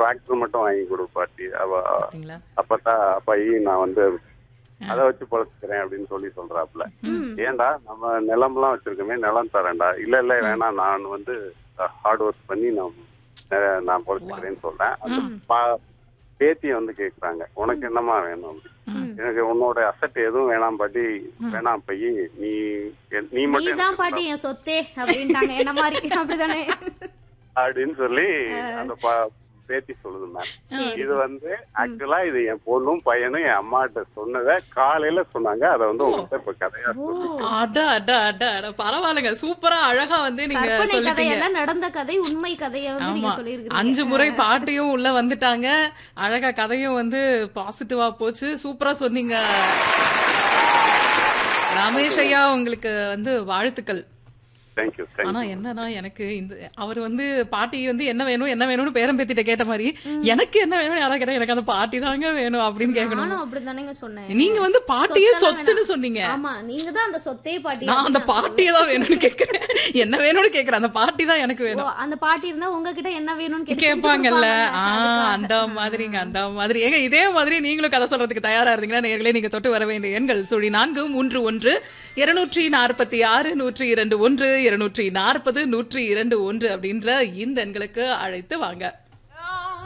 Tractor மட்டும் வாங்கி கொடு பாட்டி அவ பாத்தீங்களா அப்பதான் அப்பாயி நான் வந்து அதை வச்சு பொழைச்சுக்கிறேன் அப்படின்னு சொல்லி சொல்றாப்புல ஏன்டா நம்ம நிலம்லாம் வச்சிருக்கோமே நிலம் தரேன்டா இல்ல இல்ல வேணாம் நான் வந்து ஹார்ட் ஒர்க் பண்ணி நான் அஹ், நான் பொழைச்சுக்கிறேன்னு சொல்றேன் அந்த பா- பேத்திய வந்து கேக்குறாங்க உனக்கு என்னமா வேணும் அப்படி எனக்கு உன்னோட அசட் எதுவும் வேணாம் பாட்டி வேணாம் பையி நீ என்- நீ நீ மட்டும் எனக்கு தான் பாட்டி என் சொத்தே அப்படின்ட்டாங்க என்ன மாதிரி அப்படிதானே அப்படின்னு சொல்லி அந்த பா- பேத்தி சொல்லுது மேம் இது வந்து ஆக்சுவலா இது என் பொண்ணும் பையனும் என் அம்மாட்ட சொன்னதை காலையில சொன்னாங்க அதை வந்து உங்ககிட்ட இப்ப கதையா சொல்லி அட அட அட அட பரவாயில்லைங்க சூப்பரா அழகா வந்து நீங்க கற்பனை சொல்லிட்டீங்க கதையெல்லாம் நடந்த கதை உண்மை கதையை வந்து ஆமா நீங்க சொல்லியிருக்கீங்க அஞ்சு முறை பாட்டையும் உள்ள வந்துட்டாங்க அழகா கதையும் வந்து பாசிட்டிவா போச்சு சூப்பரா சொன்னீங்க ரமேஷ் ஐயா உங்களுக்கு வந்து வாழ்த்துக்கள் தேங்க்யூ ஆனா தேங்க்யூ என்னன்னா எனக்கு இந்த அவர் வந்து பாட்டி வந்து என்ன வேணும் என்ன வேணும்னு பேரம் பேத்திட்ட கேட்ட மாதிரி எனக்கு என்ன வேணும் யாரா கேட்டா எனக்கு அந்த பாட்டி தாங்க வேணும் அப்படின்னு கேட்கணும் நானும் அப்படிதானேங்க சொன்னேன் நீங்க வந்து பாட்டியே சொத்தெல்லாம் சொத்துன்னு வேணாம். சொன்னீங்க ஆமா நீங்க தான் அந்த சொத்தே பாட்டி நான் அந்த அப்படின்னு நான் பாட்டியை தான் வேணும்னு கேக்குறேன் என்ன வேணும்னு கேக்குறேன் அந்த பாட்டி தான் எனக்கு சொல்லுவேன். வேணும் ஓ, அந்த பாட்டி இருந்தா உங்ககிட்ட என்ன வேணும்னு கேட்டு செஞ்சு கேட்பாங்கல்ல கொடுப்பாங்கல்ல, ஆ அதுக்காக. அந்த மாதிரிங்க அந்த மாதிரி ஏங்க இதே மாதிரி நீங்களும் கதை சொல்றதுக்கு தயாரா இருந்தீங்கன்னா நேர்களே நீங்க தொட்டு வர வேண்டிய எண்கள் சுழி நான்கு மூன்று ஒன்று இருநூற்றி நாற்பத்தி ஆறு நூற்றி இரண்டு ஒன்று இருநூற்றி நாற்பது நூற்றி இரண்டு ஒன்று அப்படின்ற இந்த எண்களுக்கு அழைத்து வாங்க